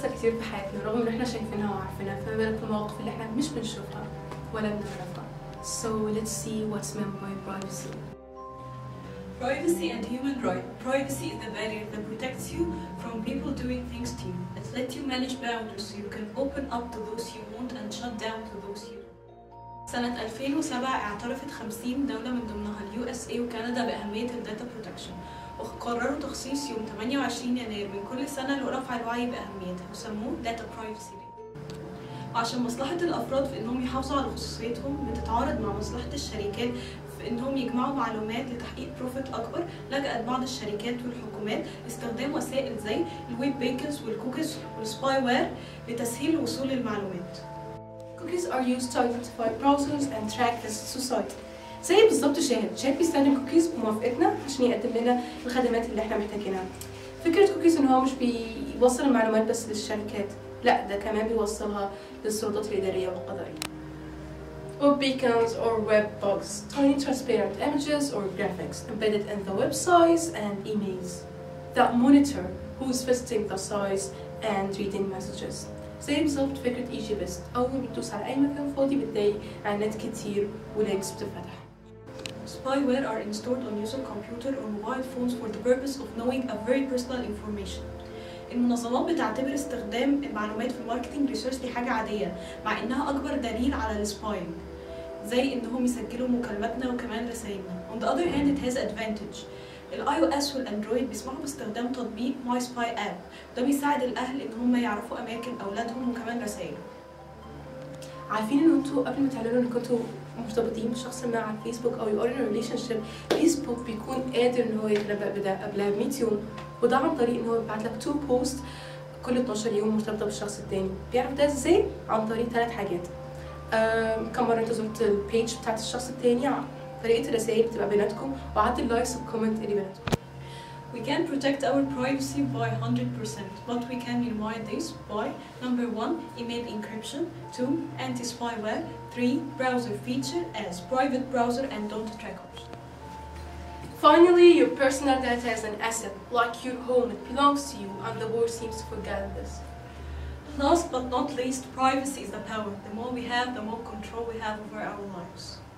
بتحصل كتير في حياتنا رغم ان احنا شايفينها وعارفينها فما بالك بالمواقف اللي احنا مش بنشوفها ولا بنعرفها So let's see what's meant by privacy. Privacy and human right. Privacy is the barrier that protects you from people doing things to you. It lets you manage boundaries so you can open up to those you want and shut down to those you don't. سنة 2007 اعترفت 50 دولة من ضمنها اليو اس اي وكندا بأهمية الداتا بروتكشن وقرروا تخصيص يوم 28 يناير من كل سنة لرفع الوعي بأهميتها وسموه داتا برايفسي داي وعشان مصلحة الأفراد في إنهم يحافظوا على خصوصيتهم بتتعارض مع مصلحة الشركات في إنهم يجمعوا معلومات لتحقيق بروفيت أكبر لجأت بعض الشركات والحكومات لاستخدام وسائل زي الويب بيكنز والكوكيز والسباي وير لتسهيل الوصول للمعلومات Cookies are used to identify browsers and track the society. زي بالظبط شاهد، شاهد بيستخدم كوكيز بموافقتنا عشان يقدم لنا الخدمات اللي احنا محتاجينها. فكرة كوكيز ان هو مش بيوصل المعلومات بس للشركات، لا ده كمان بيوصلها للسلطات الإدارية والقضائية. Web beacons or web bugs, tiny transparent images or graphics embedded in the websites and emails that monitor who's visiting the sites and reading messages. زي بالظبط فكرة ايجي بيست أول ما بتدوس على أي مكان فاضي بتلاقي إعلانات كتير ولينكس بتتفتح. Spyware are installed on user computer or mobile phones for the purpose of knowing a very personal information. المنظمات بتعتبر استخدام المعلومات في الماركتنج ريسيرش دي حاجة عادية مع إنها أكبر دليل على السباينج زي إنهم يسجلوا مكالماتنا وكمان رسايلنا. On the other hand it has advantage. الاي او اس والاندرويد بيسمحوا باستخدام تطبيق ماي سباي اب ده بيساعد الاهل ان هم يعرفوا اماكن اولادهم وكمان رسائلهم عارفين ان انتوا قبل ما تعلنوا ان كنتوا مرتبطين بشخص ما على الفيسبوك او يو ار ان ريليشن شيب فيسبوك بيكون قادر ان هو يتنبأ بده قبلها ب 100 يوم وده عن طريق ان هو يبعت لك تو بوست كل 12 يوم مرتبطه بالشخص التاني بيعرف ده ازاي عن طريق ثلاث حاجات آم، كم مره انت زرت البيج بتاعت الشخص التاني عن طريقه الرسائل بتبقى بيناتكم وعدد اللايكس والكومنت اللي بيناتكم We can protect our privacy by 100%, but we can minimize this by number one, email encryption, two, anti-spyware, three, browser feature as private browser and don't trackers. Finally, your personal data is an asset, like your home. It belongs to you, and the world seems to forget this. Last but not least, privacy is the power. The more we have, the more control we have over our lives.